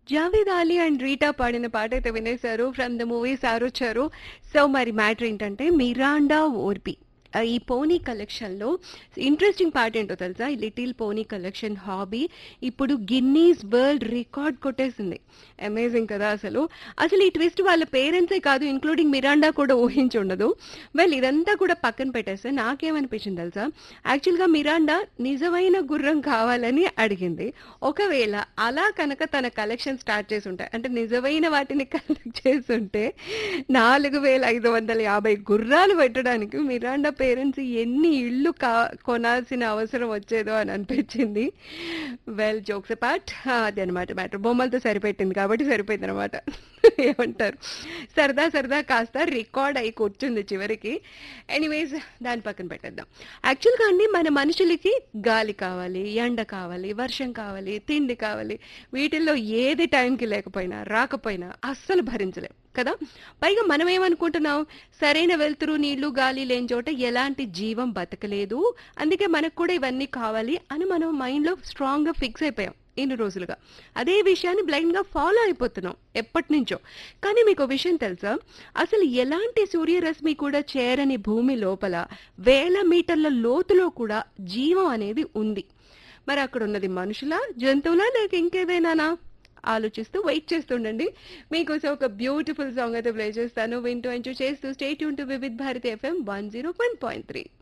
Javed Ali and Rita పాడిన పాట అయితే వినేశారు from the movie Saarocharu so మరి మ్యాటర్ ఏంటంటే మిరాండా ఓర్పి ఆ, ఈ పోనీ కలెక్షన్లో ఇంట్రెస్టింగ్ పార్ట్ ఏంటో తెలుసా ఈ లిటిల్ పోనీ కలెక్షన్ హాబీ ఇప్పుడు గిన్నీస్ వరల్డ్ రికార్డ్ కొట్టేసింది అమేజింగ్ కదా అసలు అసలు ఈ ట్విస్ట్ వాళ్ళ పేరెంట్సే కాదు ఇంక్లూడింగ్ మిరాండా కూడా ఊహించి ఉండదు వెల్ ఇదంతా కూడా పక్కన పెట్టేస్తే నాకేమనిపించింది తెలుసా యాక్చువల్గా మిరాండా నిజమైన గుర్రం కావాలని అడిగింది ఒకవేళ అలా కనుక తన కలెక్షన్ స్టార్ట్ చేసి ఉంటాయి అంటే నిజమైన వాటిని కలెక్ట్ చేస్తుంటే నాలుగు వేల ఐదు వందల యాభై గుర్రాలు పెట్టడానికి మిరాండా పేరెంట్స్ ఎన్ని ఇళ్ళు కా కొనాల్సిన అవసరం వచ్చేదో అని అనిపించింది వెల్ జోక్స్ పార్ట్ అది అనమాట మ్యాటర్ బొమ్మలతో సరిపెట్టింది కాబట్టి సరిపోయింది అనమాట ఏమంటారు సరదా సరదా కాస్త రికార్డ్ అయి కూర్చుంది చివరికి ఎనీవేస్ దాని పక్కన పెట్టేద్దాం యాక్చువల్గా అండి మన మనుషులకి గాలి కావాలి ఎండ కావాలి వర్షం కావాలి తిండి కావాలి వీటిల్లో ఏది టైంకి లేకపోయినా రాకపోయినా అస్సలు భరించలేం కదా పైగా మనం ఏమనుకుంటున్నాం సరైన వెలుతురు నీళ్లు గాలి లేని చోట ఎలాంటి జీవం బతకలేదు అందుకే మనకు కూడా ఇవన్నీ కావాలి అని మనం మైండ్లో స్ట్రాంగ్గా ఫిక్స్ అయిపోయాం ఇన్ని రోజులుగా అదే విషయాన్ని బ్లైండ్గా ఫాలో అయిపోతున్నాం ఎప్పటి నుంచో కానీ మీకు ఒక విషయం తెలుసా అసలు ఎలాంటి సూర్యరశ్మి కూడా చేరని భూమి లోపల వేల మీటర్ల లోతులో కూడా జీవం అనేది ఉంది మరి అక్కడ ఉన్నది మనుషులా జంతువులా లేక ఇంకేదైనానా ఆలోచిస్తూ వెయిట్ చేస్తుండండి మీకోసం ఒక బ్యూటిఫుల్ సాంగ్ అయితే ప్లే చేస్తాను వింటూ ఎంజాయ్ చేస్తూ స్టేట్ యూన్ to Vividh Bharati FM one zero one point three